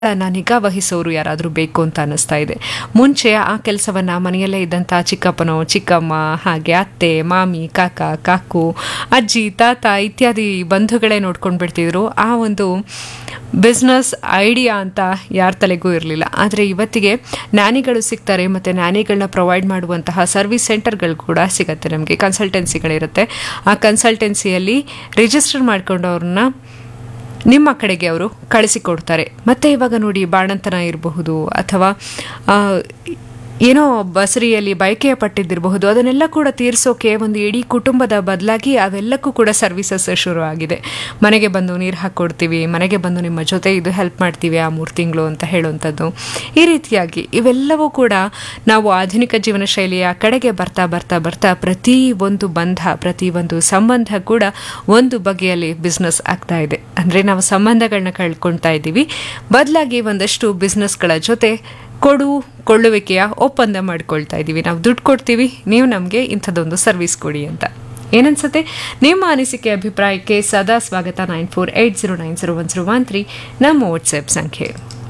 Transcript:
ನ ನಿಗಾ ವಹಿಸೋರು ಯಾರಾದರೂ ಬೇಕು ಅಂತ ಅನ್ನಿಸ್ತಾ ಇದೆ ಮುಂಚೆ ಆ ಕೆಲಸವನ್ನ ಮನೆಯಲ್ಲೇ ಇದ್ದಂಥ ಚಿಕ್ಕಪ್ಪನೋ ಚಿಕ್ಕಮ್ಮ ಹಾಗೆ ಅತ್ತೆ ಮಾಮಿ ಕಾಕ ಕಾಕು ಅಜ್ಜಿ ತಾತ ಇತ್ಯಾದಿ ಬಂಧುಗಳೇ ನೋಡ್ಕೊಂಡು ಬಿಡ್ತಿದ್ರು ಆ ಒಂದು ಬಿಸ್ನೆಸ್ ಐಡಿಯಾ ಅಂತ ಯಾರ ತಲೆಗೂ ಇರಲಿಲ್ಲ ಆದರೆ ಇವತ್ತಿಗೆ ನ್ಯಾನಿಗಳು ಸಿಗ್ತಾರೆ ಮತ್ತು ನ್ಯಾನಿಗಳನ್ನ ಪ್ರೊವೈಡ್ ಮಾಡುವಂತಹ ಸರ್ವಿಸ್ ಸೆಂಟರ್ಗಳು ಕೂಡ ಸಿಗುತ್ತೆ ನಮಗೆ ಕನ್ಸಲ್ಟೆನ್ಸಿಗಳಿರುತ್ತೆ ಆ ಕನ್ಸಲ್ಟೆನ್ಸಿಯಲ್ಲಿ ರಿಜಿಸ್ಟರ್ ಮಾಡ್ಕೊಂಡವ್ರನ್ನ ನಿಮ್ಮ ಕಡೆಗೆ ಅವರು ಕಳಿಸಿಕೊಡ್ತಾರೆ ಮತ್ತೆ ಇವಾಗ ನೋಡಿ ಬಾಣಂತನ ಇರಬಹುದು ಅಥವಾ ಆ, ಏನೋ ಬಸರಿಯಲ್ಲಿ ಬಯಕೆಯ ಪಟ್ಟಿದ್ದಿರಬಹುದು ಅದನ್ನೆಲ್ಲ ಕೂಡ ತೀರಿಸೋಕೆ ಒಂದು ಇಡೀ ಕುಟುಂಬದ ಬದಲಾಗಿ ಅವೆಲ್ಲಕ್ಕೂ ಕೂಡ ಸರ್ವಿಸಸ್ ಶುರು ಆಗಿದೆ ಮನೆಗೆ ಬಂದು ನೀರು ಹಾಕ್ಕೊಡ್ತೀವಿ ಮನೆಗೆ ಬಂದು ನಿಮ್ಮ ಜೊತೆ ಇದು ಹೆಲ್ಪ್ ಮಾಡ್ತೀವಿ ಆ ಮೂರು ತಿಂಗಳು ಅಂತ ಹೇಳುವಂಥದ್ದು ಈ ರೀತಿಯಾಗಿ ಇವೆಲ್ಲವೂ ಕೂಡ ನಾವು ಆಧುನಿಕ ಜೀವನ ಶೈಲಿಯ ಕಡೆಗೆ ಬರ್ತಾ ಬರ್ತಾ ಬರ್ತಾ ಪ್ರತಿ ಒಂದು ಬಂಧ ಪ್ರತಿ ಒಂದು ಸಂಬಂಧ ಕೂಡ ಒಂದು ಬಗೆಯಲ್ಲಿ ಬಿಸ್ನೆಸ್ ಆಗ್ತಾ ಇದೆ ಅಂದರೆ ನಾವು ಸಂಬಂಧಗಳನ್ನ ಕಳ್ಕೊಳ್ತಾ ಇದ್ದೀವಿ ಬದಲಾಗಿ ಒಂದಷ್ಟು ಬಿಸ್ನೆಸ್ಗಳ ಜೊತೆ ಕೊಡು ಕೊಳ್ಳುವಿಕೆಯ ಒಪ್ಪಂದ ಮಾಡ್ಕೊಳ್ತಾ ಇದ್ದೀವಿ ನಾವು ದುಡ್ಡು ಕೊಡ್ತೀವಿ ನೀವು ನಮಗೆ ಇಂಥದ್ದೊಂದು ಸರ್ವಿಸ್ ಕೊಡಿ ಅಂತ ಏನನ್ಸುತ್ತೆ ನಿಮ್ಮ ಅನಿಸಿಕೆ ಅಭಿಪ್ರಾಯಕ್ಕೆ ಸದಾ ಸ್ವಾಗತ nine four eight zero nine zero one zero one three ನಮ್ಮ ವಾಟ್ಸ್ಆ್ಯಪ್ ಸಂಖ್ಯೆ